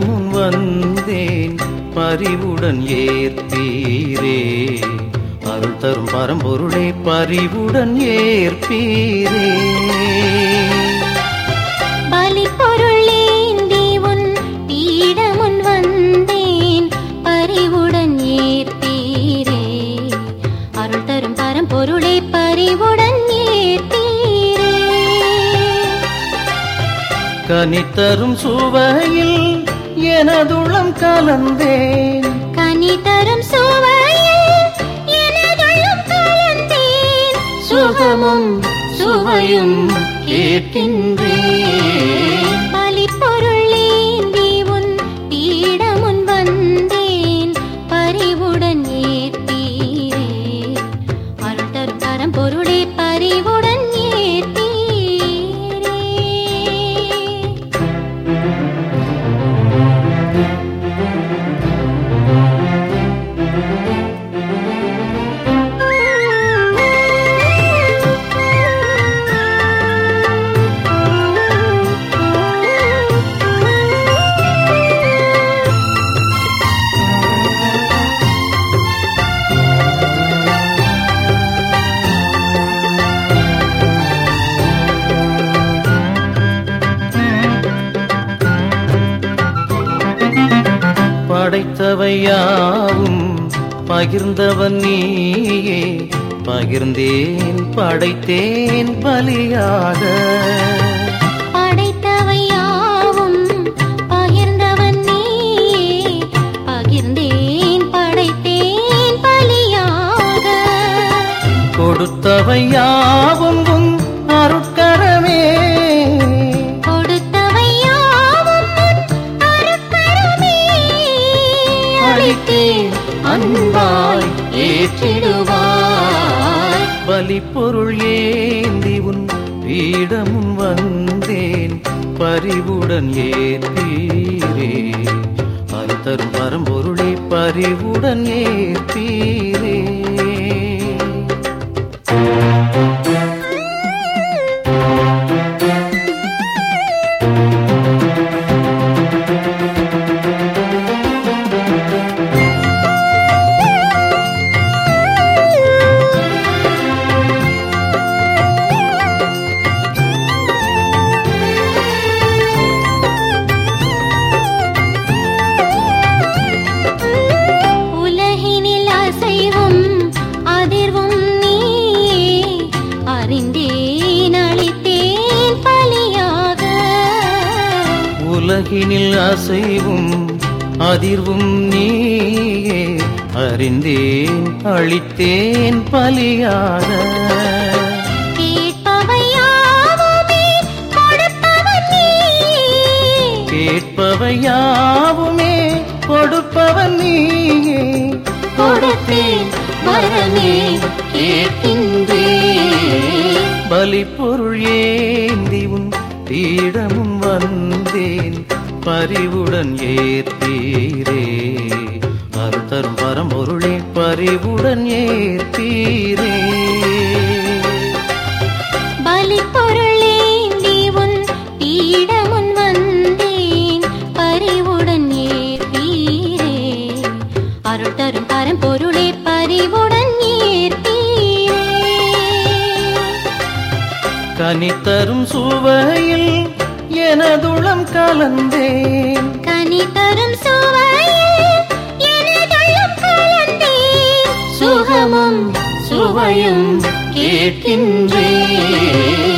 பீடமுன் வந்தேன் பரிவுடன் ஏற்பீரே அருள் தரும் பரம்பொருளை பரிவுடன் ஏற்பீரே பலி பொருளேந்தி உன் பீடமுன் வந்தேன் பரிவுடன் ஏற்பீரே அருள் தரும் பரம்பொருளை பரிவுடன் ஏற்பீரே கனித்தரும் சுவையில் எனதுளம் கலந்தேன் கனி தரும் சுவையில் எனதுள்ளும் கலந்தேன் சுகமும் சுவையும் கேட்கின்றேன் பலி பொருளேந்தி உன் பீடமுன் வந்தேன் பரிவுடன் ஏற்பீரே அருள் தரும் பரம்பொருளை பரிவுடன் ஏற்பீரே படைத்தவையாவும் பகிர்ந்தவன் நீயே பகிர்ந்தேன் படைத்தேன் பலியாக படைத்தவையாவும் பகிர்ந்தவன் நீயே பகிர்ந்தேன் படைத்தேன் பலியாக கொடுத்தவையாவும் உன் அருட்கரமே கொடுத்தவையாவும் உன் அருட்கரமே அளித்தேன் அன்பாய் ஏற்றிடுவாய் பலி பொருள் ஏந்தி உன் பீடமுன் வந்தேன் பரிவுடன் ஏற்பீரே அது தரும் பரம்பொருளை பரிவுடன் ஏற்பீரே உலகினில் அசைவும் அதிர்வும் நீயே அறிந்தேன் அளித்தேன் பலியாக உலகினில் அசைவும் அதிர்வும் நீயே அறிந்தேன் அளித்தேன் பலியாக கேட்பவையாவுமே கொடுப்பவன் நீயே கேட்பவையாவுமே கொடுப்பவன் நீயே கொடுத்தேன் வரமே கேட்கின்றேன் பலி பொருள் ஏந்தி உன் பீடமும் வந்தேன் பரிவுடன் ஏற்பீரே அருள் தரும் பரம்பொருளே பரிவுடன் ஏற்பீரே பலி பொருளேந்தி உன் பீடமுன் வந்தேன் பரிவுடன் ஏற்பீரே அருள் தரும் பரம்பொருளே பரிவுடன் ஏற்பீரே கனித்தரும் சுவையில் எனதுளம் கலந்தேன் கனி தரும் சுவையில் எனதுள்ளும் கலந்தேன் சுகமும் சுவையும் கேட்கின்றேன்